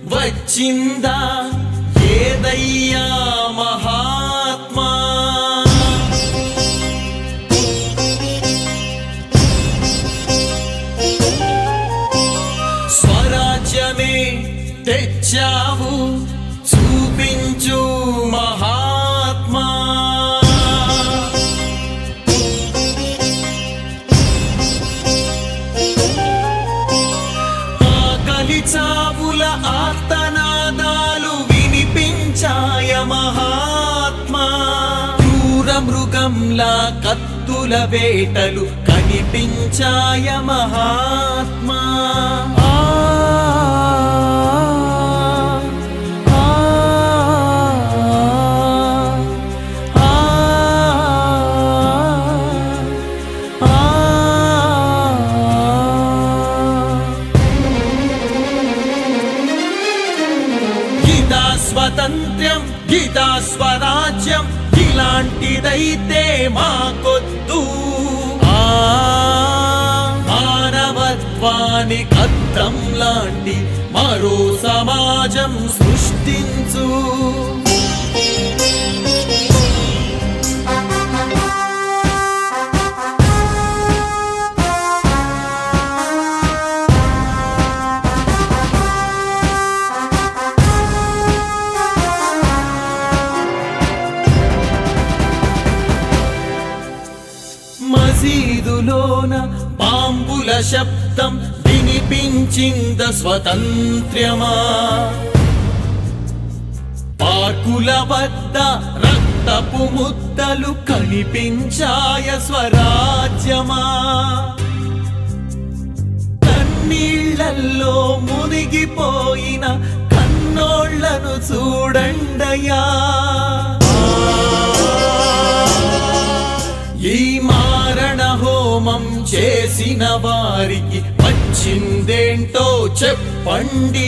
వచ్చిందా ఏదయ్యా మహాత్మా స్వరాజ్యమే తెచ్చావు చూపించు మహాత్మా ఆకలి చావుల ఆర్తనాదాలు వినిపించాయ మహాత్మా క్రూర మృగంలా కత్తుల వేటలు కనిపించాయ మహాత్మా ఆ, ఆ, ఆ, ఆ. గీతా స్వతంత్ర్యం గీతా స్వరాజ్యం ఇలాంటిదైతే మాకొద్దు ఆ మానవత్వాని కద్దం లాంటి మరో సమాజం సృష్టించు మసీదులోన బాంబుల శబ్దం వినిపించింద స్వతంత్ర్యమా పార్కుల వద్ద రక్తపు ముద్దలు కనిపించాయ స్వరాజ్యమా కన్నీళ్లల్లో మునిగిపోయిన కన్నోళ్లను చూడండయా ఈ మారణ హోమం చేసిన వారికి వచ్చిందేంటో చెప్పండి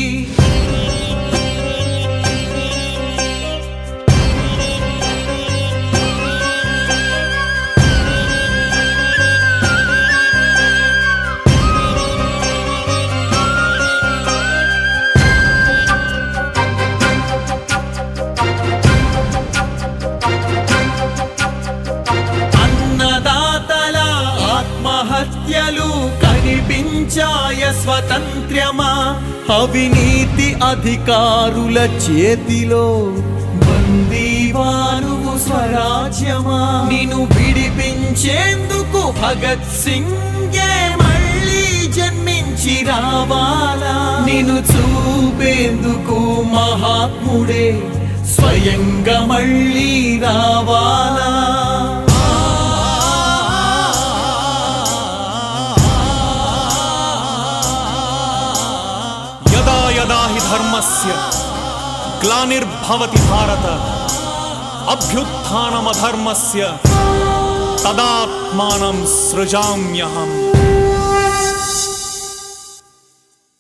అన్నదాతల ఆత్మహత్యలు కనిపించాయ స్వతంత్ర్యమా అవినీతి అధికారుల చేతిలో బందీవానువు స్వరాజ్యమా నిన్ను విడిపించేందుకు భగత్ సింగే మళ్ళీ జన్మించి రావాలా నిన్ను చూపేందుకు మహాత్ముడే స్వయంగా మళ్ళీ రావాలా యదా యదా హి ధర్మస్య గ్లానిర్భవతి భారత అభ్యుత్థానమధర్మస్య తదాత్మానం సృజామ్యహం